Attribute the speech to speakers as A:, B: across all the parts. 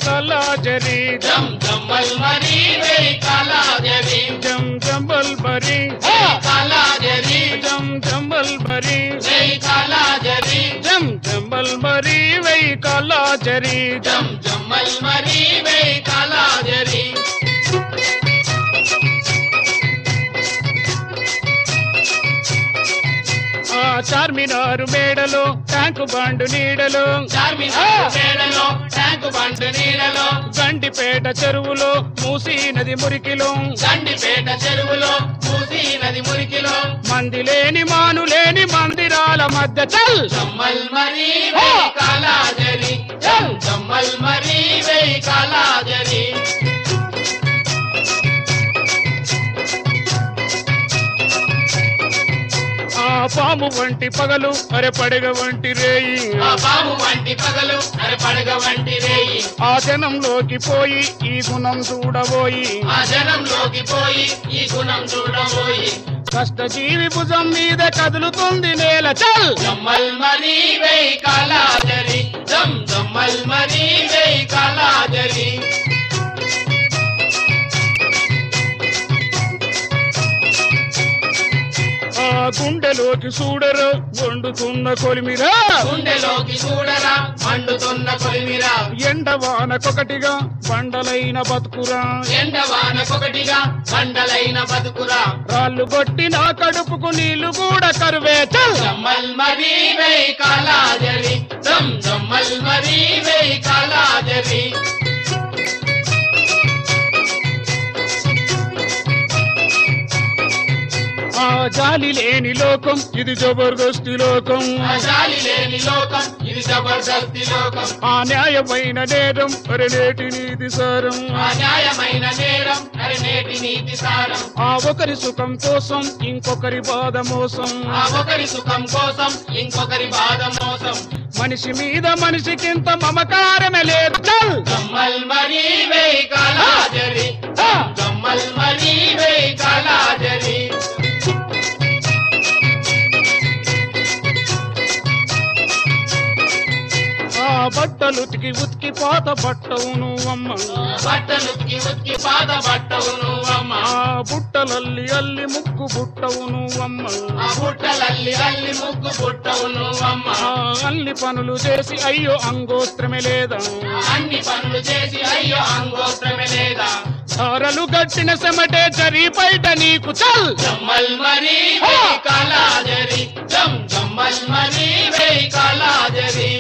A: కలాజరి
B: జం జమ్మల్ మరి వేయి కాలాజరి
A: జం జంబల్ బరి
B: కాలాజరి
A: జం జంబల్ బరి
B: వేయి కాలాజరి
A: జం జంబల్ బరి వై కలాజరి
B: జం జమ్మల్ మరి వేయి కాలాజరి
A: ఆ చార్మినారు మేడలో ట్యాంకు బండు నీడలో
B: చార్మినార్ మేడలో ట్యాంకు బండ్ నీడలో
A: గండిపేట చెరువులో మూసీ నది మురికిలో
B: గండిపేట చెరువులో మూసీ నది మురికిలో
A: మంది లేని మాను లేని మందిరాల మధ్య చల్
B: జమ్మల్ మరి వేయి కాలాజరి జం జమ్మల్ మరి వేయి కాలాజరి
A: ఆ పాము వంటి పగలు అరె పడగ వంటి రేయి
B: ఆ పాము వంటి పగలు అరే పడగ వంటి రేయి
A: ఆ జనంలోకి పోయి ఈ గుణం చూడబోయి
B: ఆ జనంలోకి పోయి ఈ గుణం చూడబోయి
A: కష్టజీవి భుజం మీద కదులుతుంది నేల చల్
B: జమ్మల్ మరి వేయి కాలాజరి జం జమ్మల్ మరి వేయి కాలాజరి
A: ఆ గుండెలోకి చూడరు వండుతున్న కొలిమిరా
B: గుండెలోకి చూడరా మండుతున్న కొలిమిరా
A: ఎండవానకొకటిగా బండలైన బతుకురా
B: ఎండవానకొకటిగా బండలైన బతుకురా
A: రాళ్ళు కొట్టిన కడుపుకు నీళ్లు కూడా కరువే చల్
B: జమ్మల్ మరి వేయి కాలాజరి జం జమ్మల్ మరి వేయి కాలాజరి
A: ఆ జాలి లేని లోకం ఇది జబర్దస్తి లోకం
B: ఆ జాలి లేని లోకం ఇది జబర్దస్తి లోకం
A: ఆ న్యాయమైన నేరం అరే నేటి నీతి సారం
B: ఆ న్యాయమైన నేరం అరే నేటి నీతి సారం
A: ఆ ఒకరి సుఖం కోసం ఇంకొకరి బాధ మోసం
B: ఆ ఒకరి సుఖం కోసం ఇంకొకరి బాధ మోసం
A: మనిషి మీద మనిషికింత మమకారమే లేదు చల్
B: గమ్మల్ మరి వేయి కాలాజరి గమ్మల్ మరి వేయి కాలాజరి
A: ఆ బట్టలు ఉతికి ఉతికి పాత బట్టవును అమ్మ
B: బట్టలు ఉతికి ఉతికి పాత బట్టవు నువ్వమ్మ
A: ఆ బుట్టలల్లి అల్లి ముక్కు బుట్టవును అమ్మ
B: ఆ బుట్టలల్లి అల్లి ముగ్గు బుట్టవు నువ్వమ్మ
A: ఆ అల్లి పనులు చేసి అయ్యో అంగోస్త్రమే లేదా
B: అన్ని పనులు చేసి అయ్యో అంగోత్రమే లేదా
A: సారలు గట్టిన సెమటే చరి బయట నీకు చల్
B: జమ్మల్ మరి వేయి కాలాజరి జం జమ్మల్ మరి వేయి కాలాజరి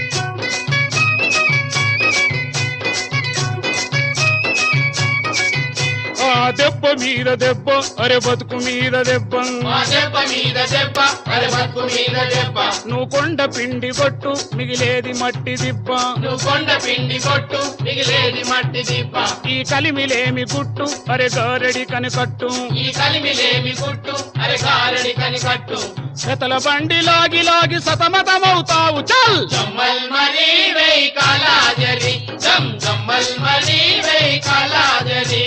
A: ఆ దెబ్బ మీద దెబ్బ అరే బతుకు మీద దెబ్బ
B: మా దెబ్బ మీద దెబ్బ అరే బతుకు మీద దెబ్బ
A: నువ్వు కొండ పిండి కొట్టు మిగిలేది మట్టి దిబ్బ
B: నువ్వు కొండ పిండి కొట్టు మిగిలేది మట్టి దిబ్బ
A: ఈ కలిమిలేమి గుట్టు అరే గారడి కనికట్టు
B: ఈ కలిమిలేమి గుట్టు అరే కారడి కని కట్టు
A: శతల బండి లాగి లాగి సతమతమవుతావు చల్
B: జమ్మల్ మరి వేయి కాలాజరి జం జమ్మల్ మరి వేయి కాలాజరి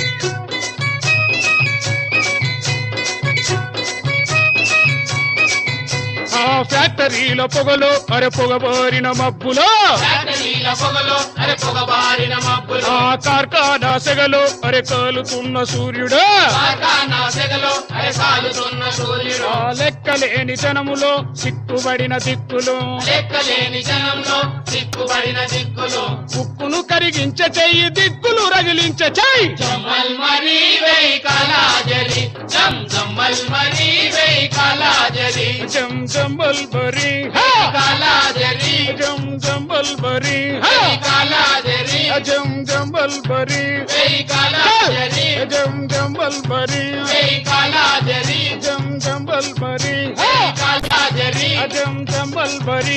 A: ఆ ఫ్యాక్టరీల పొగలో అరే పొగబారిన మబ్బులో
B: ఫ్యాక్టరీల పొగలో అరే పొగబారిన మబ్బులు
A: ఆ కార్ఖానా సెగలో అరే కాలుతున్న సూర్యుడా
B: కార్ఖానా సెగలో అరే కాలుతున్న సూర్యుడు
A: ఆ లెక్కలేని జనములో సిక్కుబడిన దిక్కులు
B: లెక్కలేని జనంలో సిక్కుబడిన దిక్కులు
A: ఉక్కును కరిగించే చెయ్యి దిక్కులు రగిలించే చెయ్యి
B: జమ్మల్ మరి వేయి కాలాజరి జం జమ్మల్ మరి వేయి కాలాజరి
A: జం జంబల్ బరి
B: కాలాజరి
A: జం జంబల్ బరి
B: వేయి కాలాజరి
A: జం జంబల్ బరి
B: వేయి కాలాజరి
A: జం జంబల్ బరి
B: వేయి కాలాజరి
A: జం జంబల్ బరి
B: వేయి కాలాజరి
A: జం జంబల్ బరి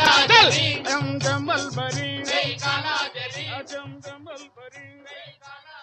B: కాలాజరి
A: జం జంబల్ బరి
B: వేయి కాలాజరి
A: జం జంబల్ బరి
B: వేయి కాలాజరి